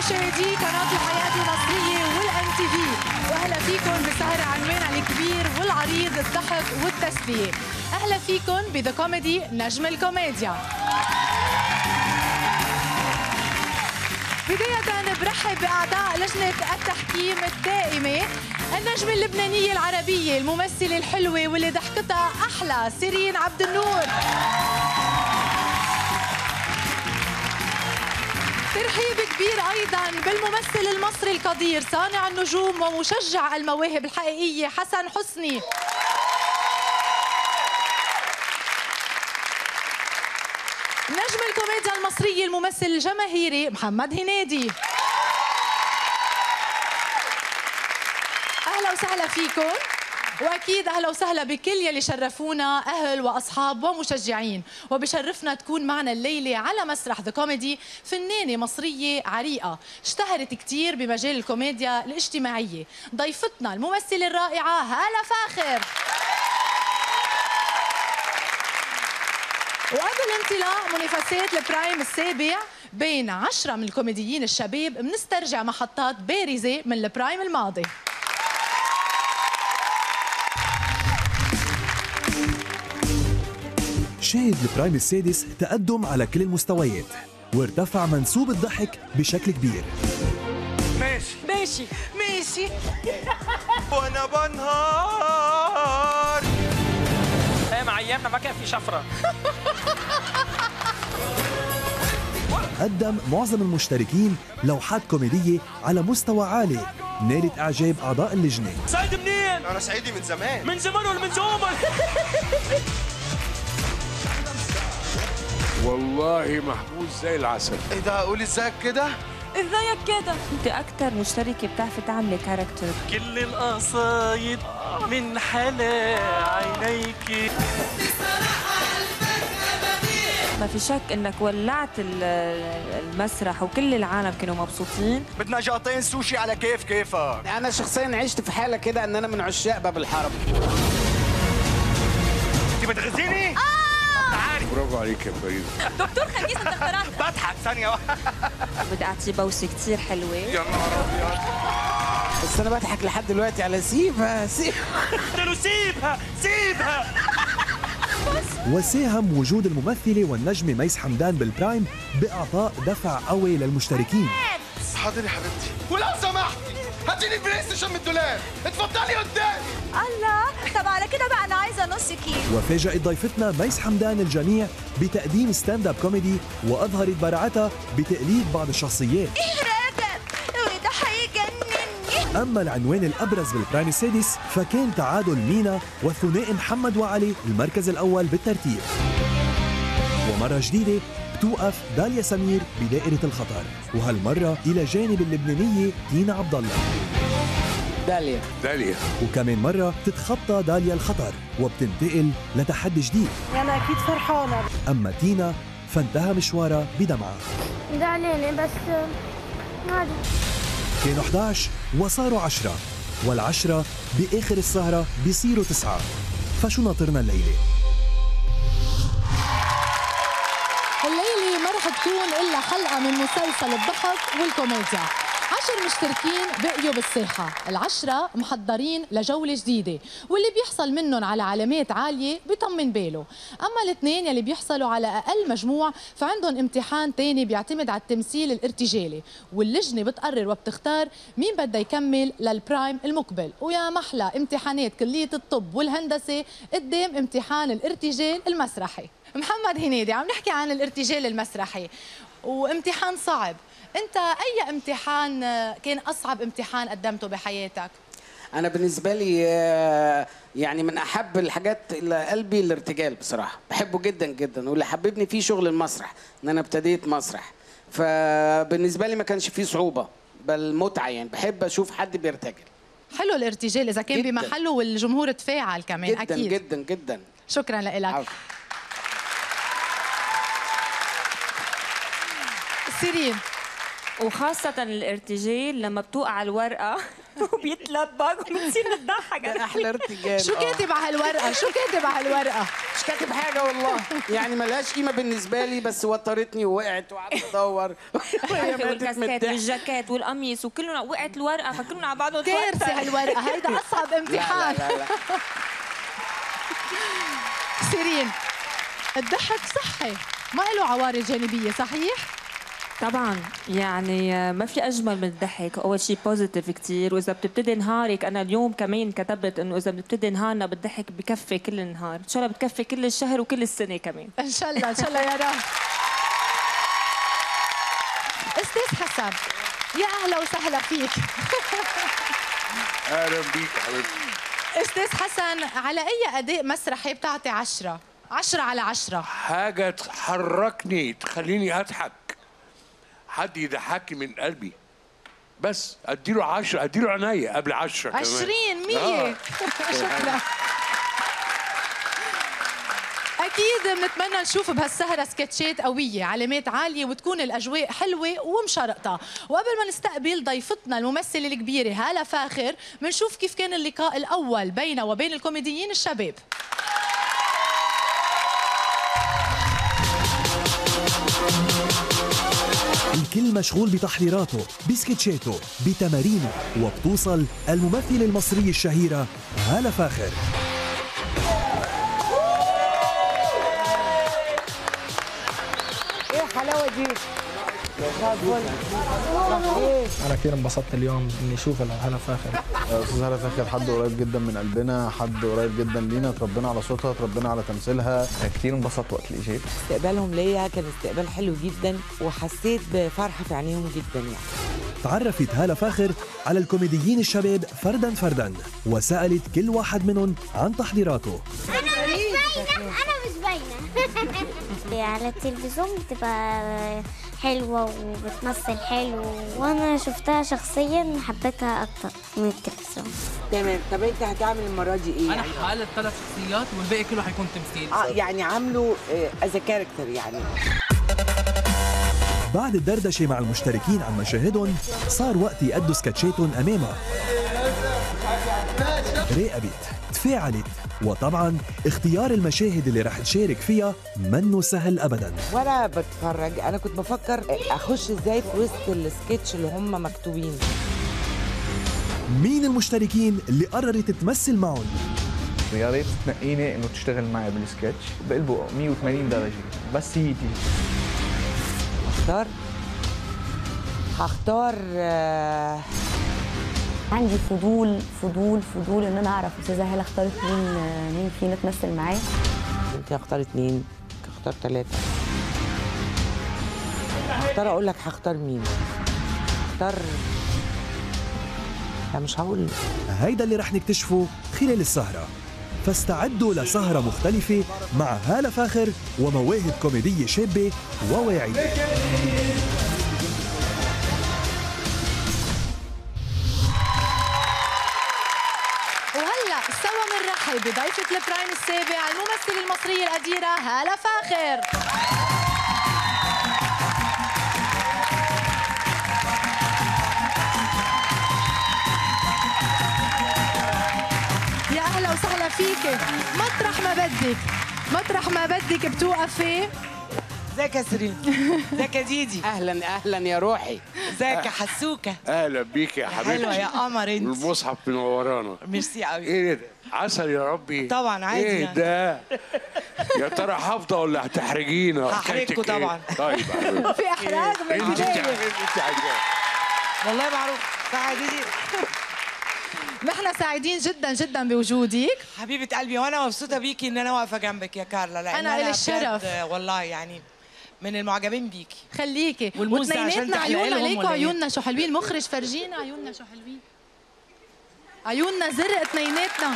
مشاهدي قناة الحياة المصرية والان تي في واهلا فيكم بسهرة عنوانها الكبير والعريض الضحك والتسلية اهلا فيكم بذا كوميدي نجم الكوميديا بداية برحب بأعضاء لجنة التحكيم الدائمة النجمة اللبنانية العربية الممثلة الحلوة واللي ضحكتها أحلى سيرين عبد النور ترحيب كبير ايضا بالممثل المصري القدير صانع النجوم ومشجع المواهب الحقيقيه حسن حسني نجم الكوميديا المصريه الممثل الجماهيري محمد هنيدي اهلا وسهلا فيكم واكيد اهلا وسهلا بكل يلي شرفونا اهل واصحاب ومشجعين وبشرفنا تكون معنا الليله على مسرح ذا كوميدي فنانه مصريه عريقه اشتهرت كثير بمجال الكوميديا الاجتماعيه ضيفتنا الممثله الرائعه هاله فاخر وقبل انطلاق منافسات البرايم السابع بين عشرة من الكوميديين الشباب بنسترجع محطات بارزة من البرايم الماضي شهد البرايم السادس تقدم على كل المستويات وارتفع منسوب الضحك بشكل كبير ماشي ماشي ماشي وانا بنهار ايه مع ايامنا ما كان في شفره قدم معظم المشتركين لوحات كوميدية على مستوى عالي نالت إعجاب أعضاء اللجنة سعيد منين؟ انا صعيدي من زمان من زمان ولا من زومل؟ والله محمود زي العسل ايه ده قولي ازيك كده ازيك كده انت اكتر مشتركه بتعرفي تعملي كاركتر كل القصايد من حلا عينيك ما في شك انك ولعت ال- المسرح وكل العالم كانوا مبسوطين بدنا جاطين سوشي على كيف كيفك انا شخصيا عشت في حاله كده ان انا من عشاق باب الحرب انت بتغزيني برافو عليك يا فريد بضحك ثانيه واحدة. بدي اعطيه بوسه كثير حلوه يا نهار ابيض بس انا بضحك لحد دلوقتي على سيبها سيبها قلت له سيبها سيبها وساهم وجود الممثلة والنجمة ميس حمدان بالبرايم بإعطاء دفع قوي للمشتركين حاضر يا حبيبتي ولو سمحتي هاتيني البلاي ستيشن من الدولاب اتفضلي قدامي الله طب على كده بقى انا عايزه نص كيلو وفاجأت ضيفتنا ميس حمدان الجميع بتقديم ستاند اب كوميدي وأظهرت براعتها بتقليد بعض الشخصيات رجب وده هيجنني أما العنوان الأبرز بالبرايم السادس فكان تعادل مينا والثنائي محمد وعلي المركز الأول بالترتيب ومرة جديدة بتوقف داليا سمير بدائرة الخطر وهالمرة إلى جانب اللبنانية تينا عبد الله داليا داليا وكمان مرة تتخطى داليا الخطر وبتنتقل لتحدي جديد انا اكيد فرحانه أما تينا فانتهى مشوارها بدمعة زعلانه بس عادي كانوا 11 وصاروا 10 والعشرة بآخر السهرة بيصيروا تسعة فشو ناطرنا الليلة؟ الليلة ما رح تكون إلا حلقة من مسلسل الضحك والكوميديا عشر مشتركين بقيوا بالساحة العشرة محضرين لجولة جديدة واللي بيحصل منهم على علامات عالية بيطمن باله أما الاثنين يلي بيحصلوا على أقل مجموع فعندهم امتحان تاني بيعتمد على التمثيل الارتجالي واللجنة بتقرر وبتختار مين بدها يكمل للبرايم المقبل ويا محلى امتحانات كلية الطب والهندسة قدام امتحان الارتجال المسرحي محمد هنيدي عم نحكي عن الارتجال المسرحي وامتحان صعب انت اي امتحان آه، كان اصعب امتحان قدمته بحياتك انا بالنسبه لي آه، يعني من احب الحاجات الى قلبي الارتجال بصراحه بحبه جدا جدا واللي حببني فيه شغل المسرح ان انا ابتديت مسرح فبالنسبه لي ما كانش فيه صعوبه بل متعه يعني بحب اشوف حد بيرتجل حلو الارتجال اذا كان جداً. بمحله والجمهور تفاعل كمان جدا اكيد جدا جدا شكرا لك عفو. سيرين وخاصه الارتجال لما بتوقع الورقه وبيتلبك وبتصير نضحك احلى ارتجال شو آه. كاتب على هالورقه شو كاتب على هالورقه مش كاتب حاجه والله يعني ملهاش قيمه بالنسبه لي بس وترتني ووقعت وقعدت ادور وهي ماتت من والكاسكات الضحك والجاكيت والقميص وكلنا وقعت الورقه فكلنا على بعض كارثه هالورقه هيدا اصعب لا امتحان لا لا, لا. سيرين الضحك صحي ما له عوارض جانبيه صحيح طبعا يعني ما في اجمل من الضحك اول شيء بوزيتيف كثير واذا بتبتدي نهارك انا اليوم كمان كتبت انه اذا بنبتدي نهارنا بالضحك بكفي كل النهار ان شاء الله بتكفي كل الشهر وكل السنه كمان ان شاء الله ان شاء الله يا رب استاذ حسن يا اهلا وسهلا فيك اهلا بيك يا حبيبتي استاذ حسن على اي اداء مسرحي بتعطي عشرة عشرة على عشرة حاجه تحركني تخليني اضحك حد يضحكني من قلبي بس اديله عشرة اديله عينيا قبل عشرة كمان عشرين مية آه. شكرا أكيد بنتمنى نشوف بهالسهرة سكتشات قوية علامات عالية وتكون الأجواء حلوة ومشرقطة وقبل ما نستقبل ضيفتنا الممثلة الكبيرة هالة فاخر بنشوف كيف كان اللقاء الأول بينه وبين الكوميديين الشباب الكل مشغول بتحضيراته بسكتشاته بتمارينه وبتوصل الممثلة المصرية الشهيرة هالة فاخر انا كثير انبسطت اليوم اني اشوف هلا فاخر استاذ هلا فاخر حد قريب جدا من قلبنا حد قريب جدا لينا اتربينا على صوتها اتربينا على تمثيلها كثير انبسطت وقت اللي جيت استقبالهم ليا كان استقبال حلو جدا وحسيت بفرحه في عينيهم جدا يعني تعرفت هالة فاخر على الكوميديين الشباب فردا فردا وسألت كل واحد منهم عن تحضيراته انا مش باينه انا مش باينه على التلفزيون بتبقى حلوه وبتمثل حلو وانا شفتها شخصيا حبيتها اكتر من التلفزيون تمام طب انت هتعمل المره دي ايه انا حالة ثلاث شخصيات والباقي كله حيكون تمثيل اه يعني عامله از كاركتر يعني بعد الدردشة مع المشتركين عن مشاهدهم صار وقت يأدوا سكتشاتهم أمامها راقبت تفاعلت وطبعا اختيار المشاهد اللي رح تشارك فيها منه سهل أبدا وانا بتفرج انا كنت بفكر اخش ازاي في وسط السكتش اللي هم مكتوبين مين المشتركين اللي قررت تمثل معهم يا ريت تنقيني انه تشتغل معي بالسكتش بقلبه 180 درجه بس هي تيجي اختار هختار آه، عندي فضول فضول فضول ان انا اعرف استاذه هاله اختارت مين مين فينا تمثل معاه انت هختار اتنين هختار تلاته هختار اقول لك هختار مين هختار لا مش هقول هيدا اللي رح نكتشفه خلال السهرة فاستعدوا لسهرة مختلفة مع هالة فاخر ومواهب كوميدية شابة وواعية وهلا سوا بنرحب بضيفة البرايم السابع الممثلة المصرية القديرة هالة فاخر يا اهلا وسهلا فيك مطرح ما بدك مطرح ما بدك بتوقفي ازيك يا سيرين ازيك يا ديدي اهلا اهلا يا روحي ازيك يا حسوكه اهلا بيك يا حبيبتي حلوه يا قمر انت والمصحف من ورانا ميرسي قوي ايه ده عسل يا ربي طبعاً عادي ايه يعني. ده يا ترى حافظه ولا هتحرجينا هحرجكوا حكايتك إيه؟ طبعاً. طيب يا حبيبتي. في احراج من انت البداية انت عايزاه والله معروف صح يا ديدي نحن سعيدين جدا جدا بوجودك حبيبه قلبي وانا مبسوطه بيكي ان انا واقفه جنبك يا كارلا لان أنا إلي الشرف. بجد والله يعني من المعجبين بيكي خليكي والموز ده عشان وتنيناتنا تحلقي عيوننا لهم ليكوا ولا إيه؟ عيوننا شو حلوين المخرج فرجينا عيوننا شو حلوين عيوننا زرق اثنيناتنا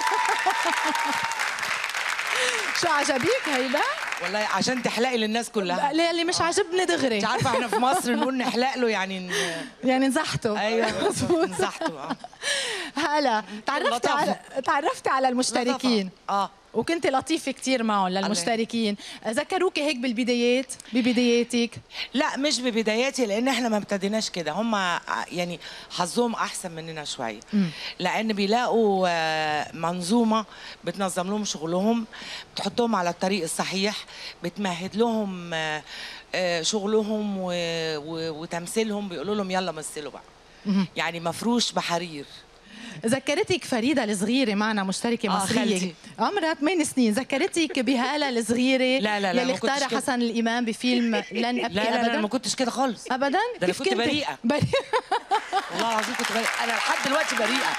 شو عجبيك هيدا؟ والله عشان تحلقي للناس كلها لا اللي مش عاجبني دغري انت عارفه احنا في مصر نقول نحلق له يعني ن... يعني نزحته ايوه مظبوط. نزحته اه هلا تعرفتي لطافة. على تعرفتي على المشتركين اه وكنت لطيفة كتير معهم للمشتركين ذكروكي هيك بالبدايات ببداياتك لا مش ببداياتي لان احنا ما ابتديناش كده هم يعني حظهم احسن مننا شويه لان بيلاقوا آه، منظومه بتنظم لهم شغلهم بتحطهم على الطريق الصحيح بتمهد لهم آه، آه، شغلهم و- و- وتمثيلهم بيقولوا لهم يلا مثلوا بقى يعني مفروش بحرير ذكرتك فريدة الصغيرة معنا مشتركة آه، مصرية خالتي. عمرها 8 سنين ذكرتك بهالة الصغيرة لا، لا، لا، يلي ما كنتش اختارها كده. حسن الإمام بفيلم لن أبكي لا لا, لا, أبدا لا ما كنتش كده خالص أبدا ده انا كيف كنت كنتي؟ بريئه بريئة والله العظيم كنت بريئه انا لحد دلوقتي بريئه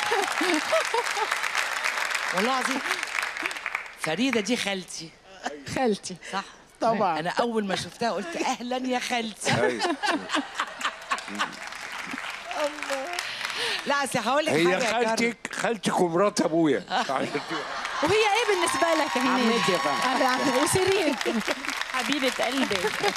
والله العظيم فريده دي خالتي خالتي صح طبعا انا اول ما شفتها قلت اهلا يا خالتي لا اصل هقول لك هي حاجه يا كارل. خالتك خالتك ومرات ابويا عشان وهي إيه بالنسبة لك يا هنيدي؟ عمتي يا فندم. آه، وسيرين حبيبه قلبي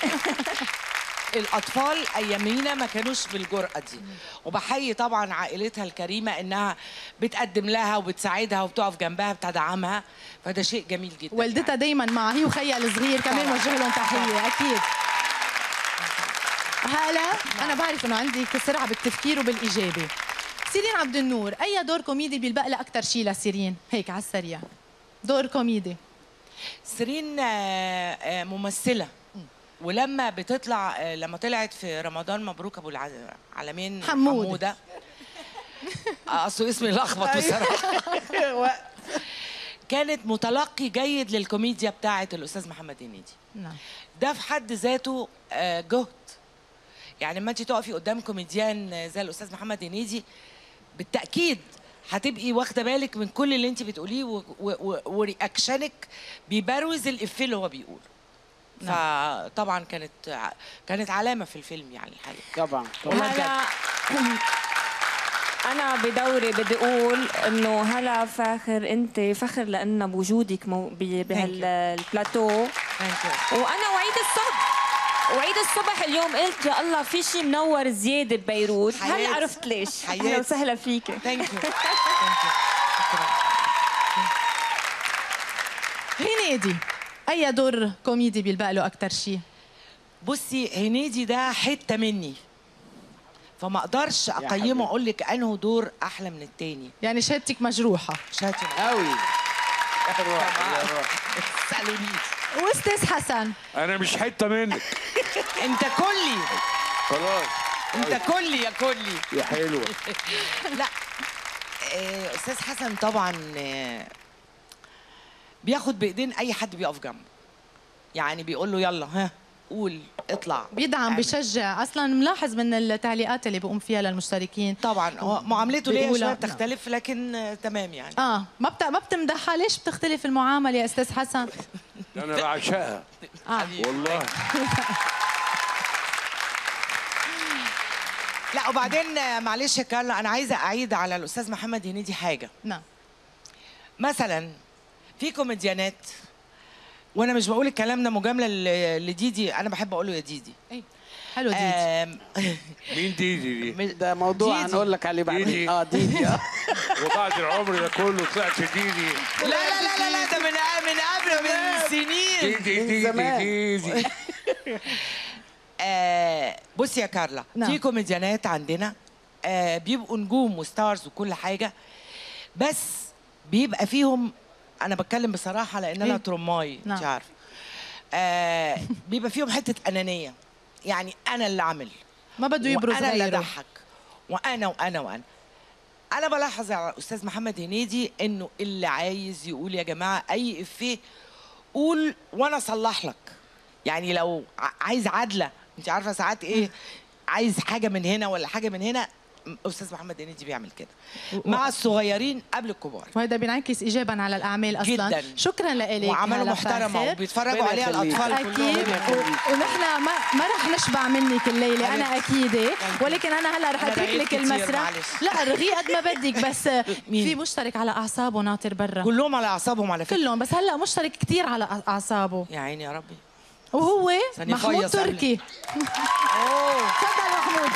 الاطفال ايامينا ما كانوش بالجرأه دي وبحيي طبعا عائلتها الكريمه انها بتقدم لها وبتساعدها وبتقف جنبها بتدعمها فده شيء جميل جدا والدتها دايما معها هي وخيها الصغير كمان طبعاً. وجه لهم تحية أكيد هلا أنا بعرف إنه عندك سرعة بالتفكير وبالإجابة سيرين عبد النور أي دور كوميدي بيلبق لها أكثر شيء لسيرين هيك على السريع دور كوميدي سيرين آه، آه، ممثله ولما بتطلع آه، لما طلعت في رمضان مبروك ابو العالمين حمود. حموده آه، اصله اسمي لخبط بصراحه كانت متلقي جيد للكوميديا بتاعه الاستاذ محمد هنيدي نعم ده في حد ذاته آه، جهد يعني لما انت تقفي قدام كوميديان زي الاستاذ محمد هنيدي بالتاكيد هتبقي واخده بالك من كل اللي انت بتقوليه و- و- و- ورياكشنك بيبروز الافيه اللي هو بيقوله فطبعا كانت ع- كانت علامه في الفيلم يعني الحقيقه طبعا هلا أنا بدوري بدي أقول إنه هلا فاخر أنت فخر لأن بوجودك مو- ب- بهالبلاتو وأنا وعيد الصبح وعيد الصبح اليوم قلت يا الله في شيء منور زيادة ببيروت هلا حياتي. عرفت ليش حياتي. أهلا وسهلا فيك ثانك يو هنيدي أي دور كوميدي بيلبق له أكثر شيء بصي هنيدي ده حته مني فما اقدرش اقيمه اقول لك انه دور احلى من التاني يعني شهادتك مجروحة شاطر قوي سالونيش واستاذ حسن انا مش حته منك انت كلي خلاص انت كلي يا كلي يا حلوه لا آه، استاذ حسن طبعا آه، بياخد بايدين اي حد بيقف جنبه يعني بيقول له يلا ها قول اطلع بيدعم اعمل. بيشجع اصلا ملاحظ من التعليقات اللي بقوم فيها للمشتركين طبعا هو معاملته ليا بيقولها- شويه نعم. بتختلف لكن آه، تمام يعني اه ما بت... ما بتمدحها ليش بتختلف المعامله يا استاذ حسن انا بعشقها آه. والله لا وبعدين آه، معلش يا كارلا انا عايزه اعيد على الاستاذ محمد هنيدي حاجه نعم مثلا في كوميديانات وانا مش بقول الكلام ده مجامله ل- لديدي انا بحب اقوله يا ديدي حلو ديدي آم، مين ديدي دي؟ ده موضوع ديدي. هنقول لك عليه بعدين ديدي. اه ديدي اه وبعد العمر ده كله طلعت ديدي لا لا لا لا لا ده من من قبل من سنين ديدي من ديدي زمان. ديدي آه بصي يا كارلا نعم. في كوميديانات عندنا آه بيبقوا نجوم وستارز وكل حاجه بس بيبقى فيهم انا بتكلم بصراحه لان انا إيه؟ ترماي نعم. انت عارفه آه بيبقى فيهم حته انانيه يعني انا اللي اعمل ما بده يبرز وانا اللي غيره اضحك وانا وانا وانا انا بلاحظ على الاستاذ محمد هنيدي انه اللي عايز يقول يا جماعه اي افيه قول وانا اصلح لك يعني لو ع- عايز عدله انت عارفه ساعات ايه عايز حاجه من هنا ولا حاجه من هنا م- استاذ محمد هنيدي بيعمل كده مع الصغيرين قبل الكبار وهذا بينعكس ايجابا على الاعمال اصلا جداً. شكرا لك وعمله محترمه وبيتفرجوا عليها الاطفال اكيد كلهم و- ونحن ما ما رح نشبع منك الليله انا اكيده ولكن انا هلا رح أنا اترك رغيت لك كتير، المسرح معلش. لا رغي قد ما بدك بس في مشترك على اعصابه ناطر برا كلهم على اعصابهم على فكره كلهم بس هلا مشترك كثير على أع- اعصابه يا عيني يا ربي وهو ثانية محمود فيص قبل. تركي اوه تفضل محمود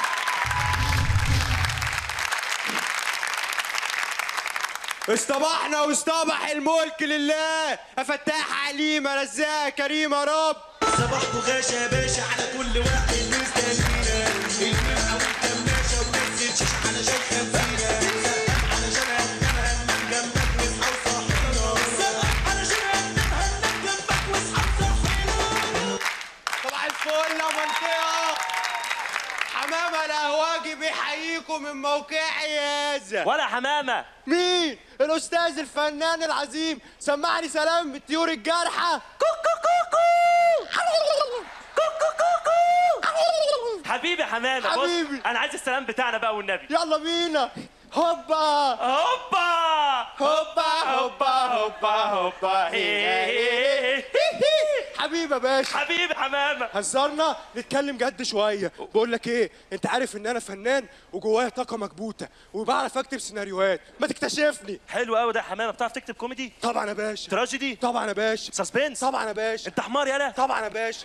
اصطبحنا واصطبح الملك لله افتاح عليمة رزاق كريم يا رب صباحكوا غاشا يا باشا على كل واحد مستنينا الفرقة والكماشة وتنزل شيش على شاي خفينا سقف علشان هننام هننام جنبك واصحى وصحينا سقف علشان هننام هننام جنبك واصحى وصحينا صباح الفل يا منطقة حمامة الأهواجي بيحييكم من موقعي هذا ولا حمامة مين؟ الأستاذ الفنان العظيم سمعني سلام من الطيور الجارحة كوكو كوكو حبيبي حمامة بص حبيبي. أنا عايز السلام بتاعنا بقى والنبي يلا بينا هوبا هوبا هوبا هوبا هوبا هوبا حبيبي يا باشا حبيبي حمامة هزرنا نتكلم جد شويه بقول لك ايه انت عارف ان انا فنان وجوايا طاقه مكبوته وبعرف اكتب سيناريوهات ما تكتشفني حلو قوي ده يا حمامة بتعرف تكتب كوميدي طبعا يا باشا تراجيدي طبعا يا باشا سسبنس طبعا يا باشا انت حمار يالا طبعا يا باشا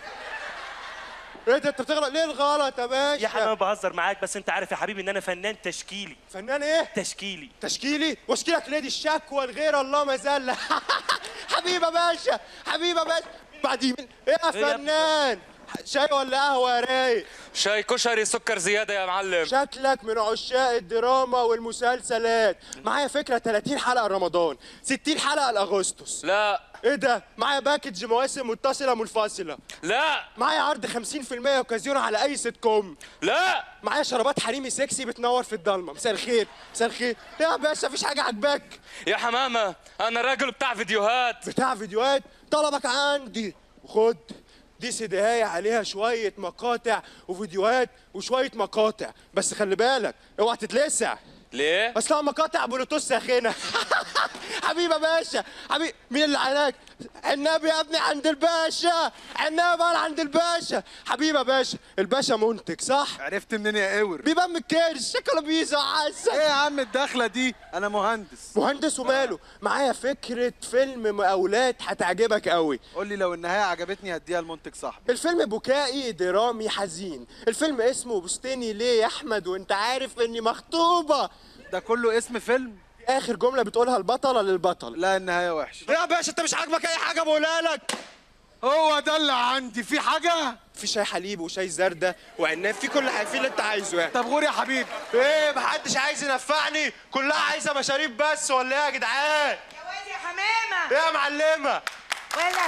ايه ده انت بتغلط ليه الغلط يا باشا يا حمامة بهزر معاك بس انت عارف يا حبيبي ان انا فنان تشكيلي فنان ايه تشكيلي تشكيلي واشكيلك ليه دي الشكوى الغير الله ما زال حبيبي يا باشا حبيبي يا باشا بعدين ايه يا إيه يا فنان شاي ولا قهوه يا رايق شاي كشري سكر زياده يا معلم شكلك من عشاق الدراما والمسلسلات معايا فكره 30 حلقه رمضان 60 حلقه لاغسطس لا ايه ده معايا باكج مواسم متصله منفصله لا معايا عرض 50% اوكازيون على اي سيت كوم لا معايا شرابات حريمي سكسي بتنور في الضلمه مساء الخير مساء الخير يا باشا مفيش حاجه عجباك يا حمامه انا راجل بتاع فيديوهات بتاع فيديوهات طلبك عندي وخد دي سيديهاية عليها شوية مقاطع وفيديوهات وشوية مقاطع بس خلي بالك اوعى تتلسع ليه اصلها مقاطع بلوتوث ساخنة حبيبي يا باشا حبيبي مين اللي عينك عناب يا ابني عند الباشا عناب انا عند الباشا حبيبي يا باشا الباشا منتج صح عرفت منين يا قور بيبان من الكرش شكله بيزو عسل ايه يا عم الدخله دي انا مهندس مهندس وماله معايا فكرة فيلم مقاولات هتعجبك قوي قول لي لو النهايه عجبتني هديها لمنتج صاحبي الفيلم بكائي درامي حزين الفيلم اسمه بستني ليه يا احمد وانت عارف اني مخطوبة ده كله اسم فيلم اخر جملة بتقولها البطلة للبطل لا النهايه وحشه يا باشا انت مش عاجبك اي حاجة بقولها لك هو ده اللي عندي في حاجه في شاي حليب وشاي زردة وعناب في كل حاجة في اللي انت عايزه يعني طب غور يا حبيبي ايه محدش عايز ينفعني كلها عايزة مشاريب بس ولا ايه يا جدعان يا واد يا حمامه ايه يا معلمة ولا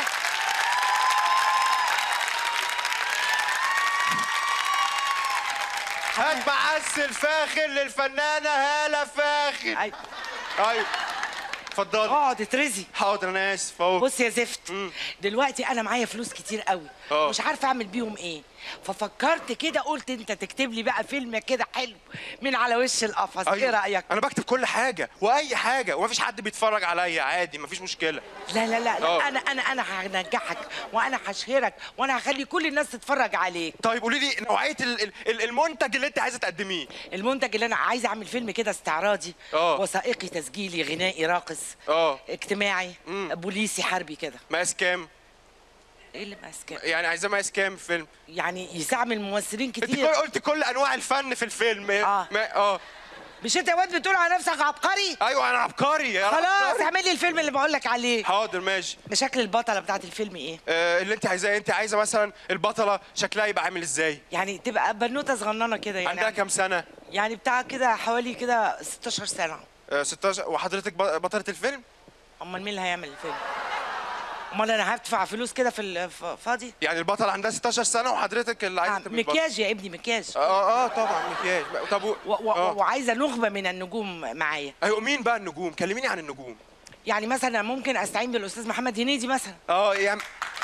هات معسل فاخر للفنانة هالة فاخر أيوة. ايوه اتفضلي اقعد اترزي حاضر انا اسف اهو بص يا زفت دلوقتي انا معايا فلوس كتير قوي اه. مش عارفه اعمل بيهم ايه ففكرت كده قلت انت تكتب لي بقى فيلم كده حلو من على وش القفص ايه رايك انا بكتب كل حاجه واي حاجه ومفيش حد بيتفرج عليا عادي مفيش مشكله لا لا لا, اه. لا انا انا انا هنجحك وانا هشهرك وانا هخلي كل الناس تتفرج عليك طيب قولي لي نوعيه ال- ال- ال- المنتج اللي انت عايزه تقدميه المنتج اللي انا عايزه اعمل فيلم كده استعراضي اه. وثائقي تسجيلي غنائي راقص اه اجتماعي بوليسي حربي كده مقاس كام ايه اللي ماسكه يعني عايزاه مقاس كام الفيلم يعني يستعمل ممثلين انت كتير كل- قلت كل انواع الفن في الفيلم اه ما اه مش انت يا واد بتقول على نفسك عبقري ايوه انا عبقري يا خلاص عبقري. اعمل لي الفيلم اللي بقول لك عليه حاضر ماشي شكل البطله بتاعت الفيلم ايه آه اللي انت عايزاه انت عايزه مثلا البطله شكلها يبقى عامل ازاي يعني تبقى بنوته صغننه كده يعني عندها كام سنه يعني بتاع كده حوالي كده 16 سنه آه 16 وحضرتك ب- بطله الفيلم امال مين اللي هيعمل الفيلم امال انا هدفع فلوس كده في الفاضي يعني البطل عندها 16 سنه وحضرتك اللي عايزه تبقى البطلة. مكياج يا ابني مكياج اه اه طبعا مكياج طب و... و- و- آه. وعايزه نخبه من النجوم معايا ايوه مين بقى النجوم كلميني عن النجوم يعني مثلا ممكن استعين بالاستاذ محمد هنيدي مثلا اه يعني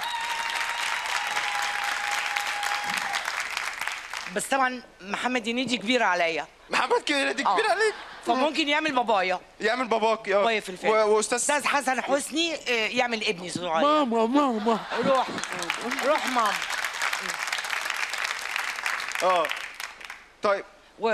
بس طبعا محمد هنيدي كبير عليا محمد هنيدي كبير آه. عليك فممكن يعمل بابايا يعمل باباك اه بابايا في الفيلم و- واستاذ استاذ حسن حسني آه، يعمل ابني صغير ماما ماما روح روح ماما اه طيب و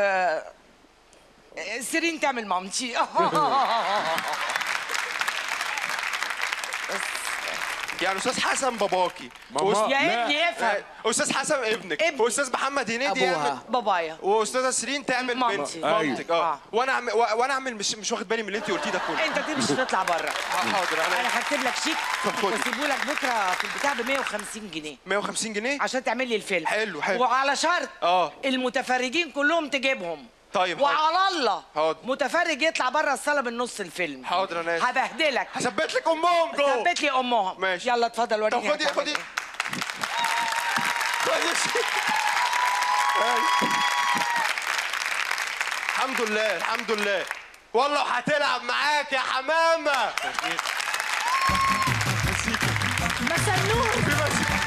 سيرين تعمل مامتي بس يعني استاذ حسن باباكي ماما. وأس- يا لا. ابني افهم. آه، استاذ حسن ابنك واستاذ محمد هنيدي أبوها. يعمل بابايا واستاذه سيرين تعمل مامتي. بنتي أيوة. مامتك اه وانا أعمل وانا اعمل مش مش واخد بالي من اللي انت قلتيه ده كله انت تمشي تطلع بره حاضر انا انا هكتب لك شيك طب خدي. واسيبه لك بكره في البتاع ب 150 جنيه 150 جنيه عشان تعمل لي الفيلم حلو حلو وعلى شرط اه المتفرجين كلهم تجيبهم طيب حاضر. وعلى الله حاضر. متفرج يطلع بره الصاله من نص الفيلم حاضر انا آسف. هبهدلك هثبت لك امهم جوه ثبت لي امهم ماشي. يلا اتفضل وريني طب خدي هتعمل خدي إيه. خدي أيوة. الحمد لله الحمد لله والله هتلعب معاك يا حمامه مسنون في مزيكا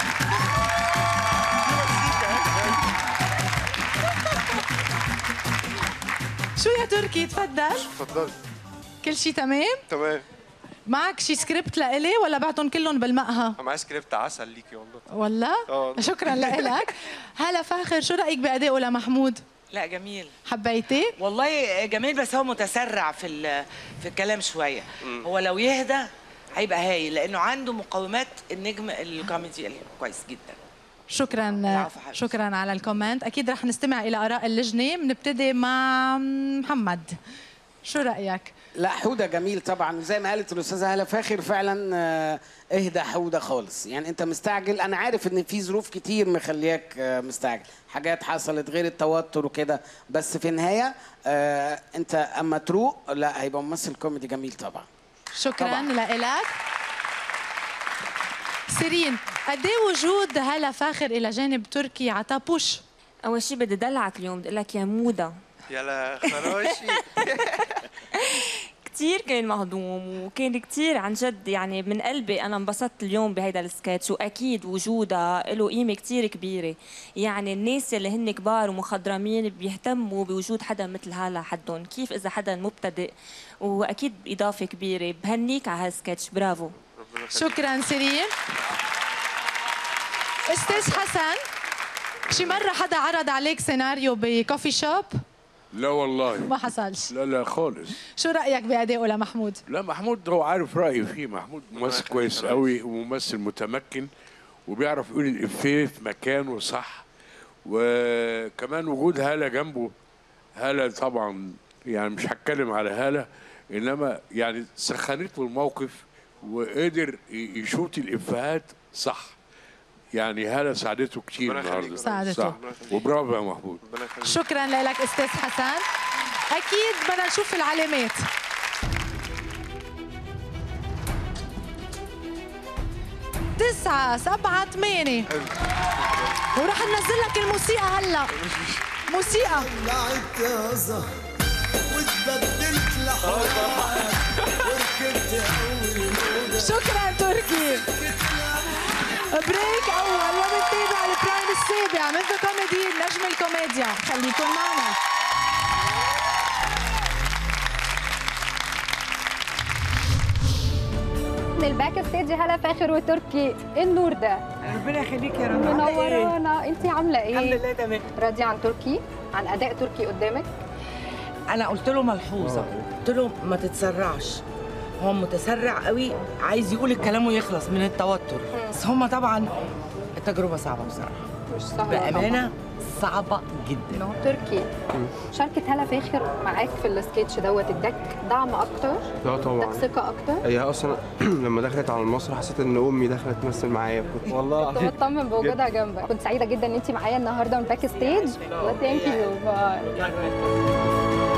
شو يا تركي تفضل اتفضلي كل شيء تمام تمام معك شي سكريبت لإلي ولا بعتهم كلهم بالمقهى انا معايا سكريبت عسل ليكي والله ولا آه. شكرا لك هلا فاخر شو رايك بادائه لمحمود لا جميل حبيتي والله جميل بس هو متسرع في ال- في الكلام شويه هو لو يهدى هيبقى هايل لانه عنده مقومات النجم الكوميدي اللي كويس جدا شكرا العفو حبيبتي. شكرا على الكومنت اكيد رح نستمع الى اراء اللجنه بنبتدي مع محمد شو رايك لا حوده جميل طبعا زي ما قالت الاستاذه هاله فاخر فعلا آه، اهدى حوده خالص يعني انت مستعجل انا عارف ان في ظروف كتير مخلياك آه، مستعجل حاجات حصلت غير التوتر وكده بس في النهايه آه، انت اما تروق لا هيبقى ممثل كوميدي جميل طبعا شكرا طبعاً. لك سيرين قد ايه وجود هلا فاخر الى جانب تركي عطا بوش اول شيء بدي دلعك اليوم بدي اقول لك يا موده يلا خراشي كتير كان مهضوم وكان كتير عن جد يعني من قلبي انا انبسطت اليوم بهيدا السكتش واكيد وجودها له قيمه كتير كبيره يعني الناس اللي هن كبار ومخضرمين بيهتموا بوجود حدا مثل هلا حدهم كيف اذا حدا مبتدئ واكيد اضافه كبيره بهنيك على هالسكتش برافو شكرا سيرين استاذ حسن شي مرة حدا عرض عليك سيناريو بكوفي شوب لا والله ما حصلش لا لا خالص شو رأيك بأدائه لمحمود؟ لا محمود هو عارف رأيي فيه محمود ممثل كويس قوي وممثل متمكن وبيعرف يقول الإفيه في مكانه صح وكمان وجود هالة جنبه هالة طبعا يعني مش هتكلم على هالة إنما يعني سخنته الموقف وقدر ي- يشوط الإفيهات صح يعني هالة ساعدته كتير ربنا يخليك. النهارده ساعدته. صح وبرافو يا محمود شكرا لك استاذ حسن اكيد بدنا نشوف العلامات تسعة سبعة ثمانية ورح ننزل لك الموسيقى هلا موسيقى لعبت يا زهر واتبدلت لحالك وركبت اول موجة شكرا تركي بريك اول وبنتابع البرايم السابع من ذا كوميدي نجم الكوميديا خليكم معنا من الباك ستيج هلا فاخر وتركي إيه النور ده ربنا يخليك يا رب عاملة إيه؟ منورانا انت عامله ايه الحمد لله تمام راضيه عن تركي عن اداء تركي قدامك انا قلت له ملحوظه قلت له ما تتسرعش هو متسرع قوي عايز يقول الكلام ويخلص من التوتر بس هما طبعا التجربه صعبه بصراحه مش سهله بامانه صعبه جدا طبعاً. تركي شاركت هلا فاخر معاك في السكتش دوت اداك دعم اكتر لا طبعا اداك ثقه اكتر هي اصلا لما دخلت على المسرح حسيت ان امي داخله تمثل معايا كنت والله كنت بطمن بوجودها جنبك كنت سعيده جدا ان انت معايا النهارده من باك ستيج ثانك يو باي